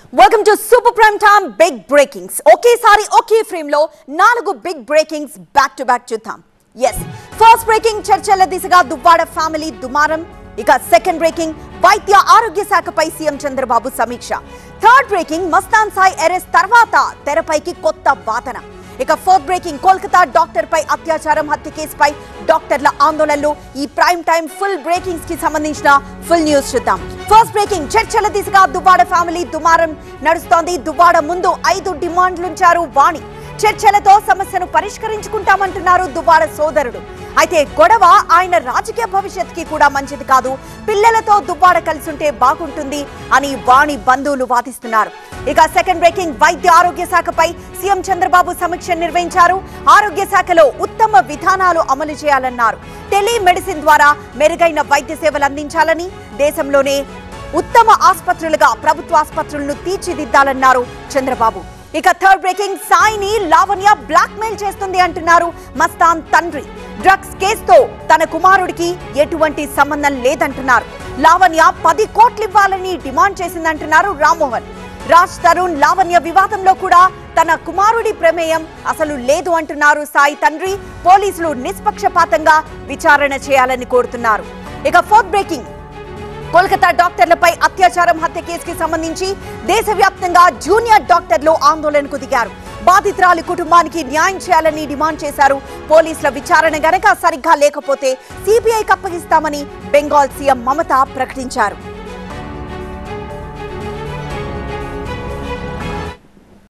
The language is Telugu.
welcome to super prime time big breakings ఒకేసారి ఒకే ఫ్రేమ్ లో నాలుగు big breakings back to back చూద్దాం ఎస్ ఫస్ట్ బ్రేకింగ్ చర్చల దిశగా దువ్వాడ ఫ్యామిలీ దుమారం ఇక సెకండ్ బ్రేకింగ్ వైద్య ఆరోగ్య శాఖపై సీఎం చంద్రబాబు సమీక్ష third breaking Mastan Sai arrest తర్వాత తెరపైకి కొత్త వాదన ఇక ఫోర్త్ బ్రేకింగ్ కోల్కతా డాక్టర్ పై అత్యాచారం హత్య కేసుపై డాక్టర్ల ఆందోళనలు ఈ ప్రైమ్ టైం ఫుల్ బ్రేకింగ్స్ కి సంబంధించిన ఫుల్ న్యూస్ చూద్దాం ఫస్ట్ బ్రేకింగ్ చర్చల దిశగా దువ్వాడ ఫ్యామిలీ దుమారం నడుస్తోంది దువ్వాడ ముందు ఐదు డిమాండ్లుంచారు వాణి చర్చలతో సమస్యను పరిష్కరించుకుంటామంటున్నారు దువ్వాడ సోదరుడు అయితే గొడవ ఆయన రాజకీయ భవిష్యత్కి కూడా మంచిది కాదు పిల్లలతో దువ్వాడ కలిసుంటే బాగుంటుంది అని వాణి బంధువులు వాదిస్తున్నారు ఇక సెకండ్ బ్రేకింగ్ వైద్య ఆరోగ్య శాఖపై సీఎం చంద్రబాబు సమీక్ష నిర్వహించారు ఆరోగ్య శాఖలో ఉత్తమ విధానాలు అమలు చేయాలన్నారు టెలిమెడిసిన్ ద్వారా మెరుగైన వైద్య సేవలు అందించాలని దేశంలోనే ఉత్తమ ఆసుపత్రులుగా ప్రభుత్వ ఆసుపత్రులను తీర్చిదిద్దాలన్నారు చంద్రబాబు ఇక థర్డ్ బ్రేకింగ్ సాయిని లావణ్య బ్లాక్ మెయిల్ చేస్తుంది అంటున్నారు మస్తాన్ తండ్రి డ్రగ్స్ కేసుతో తన కుమారుడికి ఎటువంటి సంబంధం లేదంటున్నారు లావణ్య పది కోట్లు ఇవ్వాలని డిమాండ్ చేసిందంటున్నారు రామ్మోహన్ రాజ్ తరుణ్ లావణ్య వివాదంలో కూడా తన కుమారుడి ప్రమేయం అసలు లేదు అంటున్నారు సాయి తండ్రి పోలీసులు నిష్పక్షపాతంగా విచారణ చేయాలని కోరుతున్నారు ఇక ఫోర్త్ బ్రేకింగ్ కోల్కతా డాక్టర్లపై అత్యాచారం హత్య కేసుకి సంబంధించి దేశవ్యాప్తంగా జూనియర్ డాక్టర్లు ఆందోళనకు దిగారు బాధితురాలి కుటుంబానికి న్యాయం చేయాలని డిమాండ్ చేశారు పోలీసుల విచారణ గనక సరిగ్గా లేకపోతే సిబిఐకి అప్పగిస్తామని బెంగాల్ సీఎం మమత ప్రకటించారు